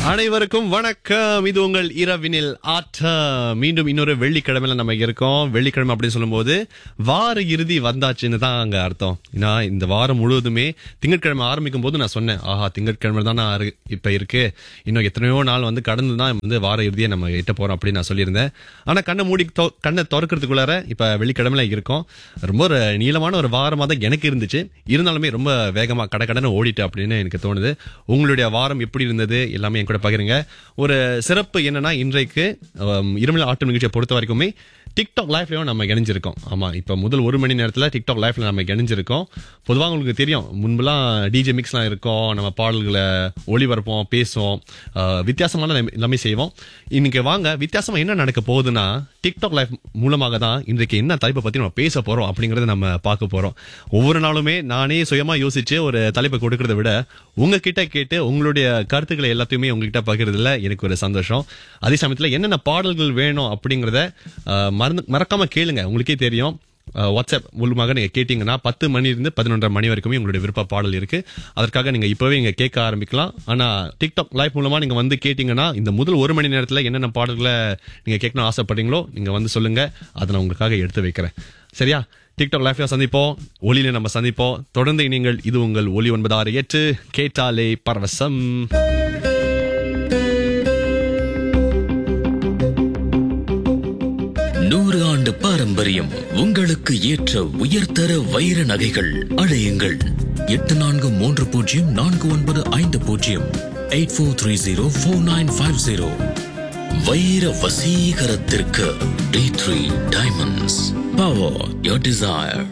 அனைவருக்கும் வணக்கம் இது உங்கள் இரவினில் ஆட்டம் மீண்டும் இன்னொரு வெள்ளிக்கிழமையில நம்ம இருக்கோம் வெள்ளிக்கிழமை அப்படின்னு சொல்லும்போது வார இறுதி வந்தாச்சுன்னு தான் அங்க அர்த்தம் ஏன்னா இந்த வாரம் முழுவதுமே திங்கட்கிழமை ஆரம்பிக்கும் போது நான் சொன்னேன் ஆஹா திங்கட்கிழமை தான் நான் இரு- இப்ப இருக்கு இன்னும் எத்தனையோ நாள் வந்து கடந்து தான் வந்து வார இறுதியை நம்ம எட்ட போறோம் அப்படின்னு நான் சொல்லியிருந்தேன் ஆனா கண்ணை மூடி தொ- கண்ணை திறக்கிறதுக்குள்ளார இப்ப வெள்ளிக்கிழமையில இருக்கோம் ரொம்ப ஒரு நீளமான ஒரு வாரமா தான் எனக்கு இருந்துச்சு இருந்தாலுமே ரொம்ப வேகமா கடை கடனை ஓடிட்டு அப்படின்னு எனக்கு தோணுது உங்களுடைய வாரம் எப்படி இருந்தது எல்லாமே என் கூட பகிருங்க ஒரு சிறப்பு என்னன்னா இன்றைக்கு ஹம், இருமல ஆட்டம் நிகழ்ச்சியை பொறுத்த வரைக்குமே டிக்டாக் லைஃப்லயும் நம்ம இணைஞ்சிருக்கோம் ஆமா இப்ப முதல் ஒரு மணி நேரத்துல டிக்டாக் லைஃப்ல நம்ம இணைஞ்சிருக்கோம் பொதுவாக உங்களுக்கு தெரியும் முன்பெல்லாம் டிஜே மிக்ஸ்லாம் இருக்கும் நம்ம பாடல்களை ஒளிபரப்போம் பேசுவோம் அஹ், வித்தியாசமான எல்லாமே- எல்லாமே செய்வோம் இன்னைக்கு வாங்க வித்தியாசமா என்ன நடக்க போகுதுன்னா டிக்டாக் லைஃப் மூலமாக தான் இன்றைக்கு என்ன தலைப்பை பத்தி நம்ம பேச போறோம் அப்படிங்கறத நம்ம பார்க்க போறோம் ஒவ்வொரு நாளுமே நானே சுயமா யோசிச்சு ஒரு தலைப்பை கொடுக்கறத விட உங்ககிட்ட கேட்டு உங்களுடைய கருத்துக்களை எல்லாத்தையுமே உங்ககிட்ட பகிர்றதுல எனக்கு ஒரு சந்தோஷம் அதே சமயத்துல என்னென்ன பாடல்கள் வேணும் அப்படிங்கறத அஹ், மறந்து மறக்காம கேளுங்க உங்களுக்கே தெரியும் அஹ், வாட்ஸ்அப் மூலமாக நீங்க கேட்டீங்கன்னா பத்து மணி இருந்து பதினொன்றரை மணி வரைக்குமே உங்களுடைய விருப்ப பாடல் இருக்கு அதற்காக நீங்க இப்பவே நீங்க கேட்க ஆரம்பிக்கலாம் ஆனா டிக்டாக் லைவ் மூலமா நீங்க வந்து கேட்டீங்கன்னா இந்த முதல் ஒரு மணி நேரத்துல என்னென்ன பாடல்களை நீங்க கேட்கணும் ஆசைப்படுறீங்களோ நீங்க வந்து சொல்லுங்க அதை நான் உங்களுக்காக எடுத்து வைக்கிறேன் சரியா டிக்டாக் லைஃப்ல சந்திப்போம் ஒளியில நம்ம சந்திப்போம் தொடர்ந்து நீங்கள் இது உங்கள் ஒலி ஒன்பது ஆறு எட்டு கேட்டாலே பரவசம் நூறு ஆண்டு பாரம்பரியம் உங்களுக்கு ஏற்ற உயர்தர வைர நகைகள் அழையுங்கள் எட்டு நான்கு மூன்று பூஜ்ஜியம் நான்கு ஒன்பது ஐந்து பூஜ்ஜியம் eight four three zero four nine five zero வைர வசீகரத்திற்கு T three diamonds power your desire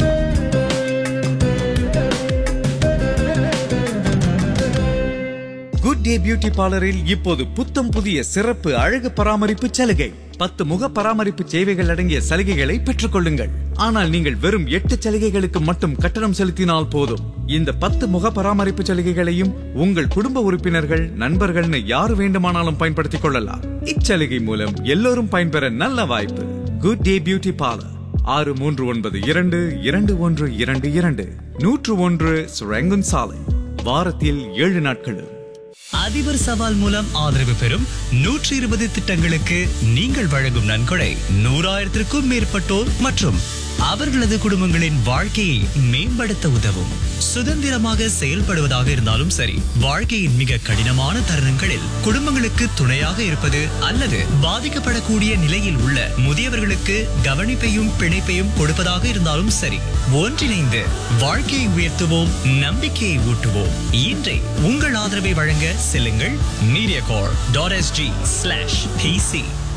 good day beauty பார்லரில் இப்போது புத்தம் புதிய சிறப்பு அழகு பராமரிப்பு சலுகை பத்து முக பராமரிப்பு சேவைகள் அடங்கிய சலுகைகளை பெற்றுக் கொள்ளுங்கள் ஆனால் நீங்கள் வெறும் எட்டு சலுகைகளுக்கு மட்டும் கட்டணம் செலுத்தினால் போதும் இந்த பத்து முக பராமரிப்பு சலுகைகளையும் உங்கள் குடும்ப உறுப்பினர்கள் நண்பர்கள்னு யார் வேண்டுமானாலும் பயன்படுத்திக் கொள்ளலாம் இச்சலுகை மூலம் எல்லோரும் பயன்பெற நல்ல வாய்ப்பு குட் டே பியூட்டி பார்லர் ஆறு மூன்று ஒன்பது இரண்டு இரண்டு ஒன்று இரண்டு இரண்டு நூற்று ஒன்று சுரங்குன் சாலை வாரத்தில் ஏழு நாட்களும் அதிபர் சவால் மூலம் ஆதரவு பெறும் நூற்றி இருபது திட்டங்களுக்கு நீங்கள் வழங்கும் நன்கொடை நூறாயிரத்திற்கும் மேற்பட்டோர் மற்றும் அவர்களது குடும்பங்களின் வாழ்க்கையை மேம்படுத்த உதவும் சுதந்திரமாக செயல்படுவதாக இருந்தாலும் சரி வாழ்க்கையின் மிக கடினமான தருணங்களில் குடும்பங்களுக்கு துணையாக இருப்பது அல்லது பாதிக்கப்படக்கூடிய நிலையில் உள்ள முதியவர்களுக்கு கவனிப்பையும் பிணைப்பையும் கொடுப்பதாக இருந்தாலும் சரி ஒன்றிணைந்து வாழ்க்கையை உயர்த்துவோம் நம்பிக்கையை ஊட்டுவோம் இன்றை உங்கள் ஆதரவை வழங்க செல்லுங்கள் media car dot SG slash PC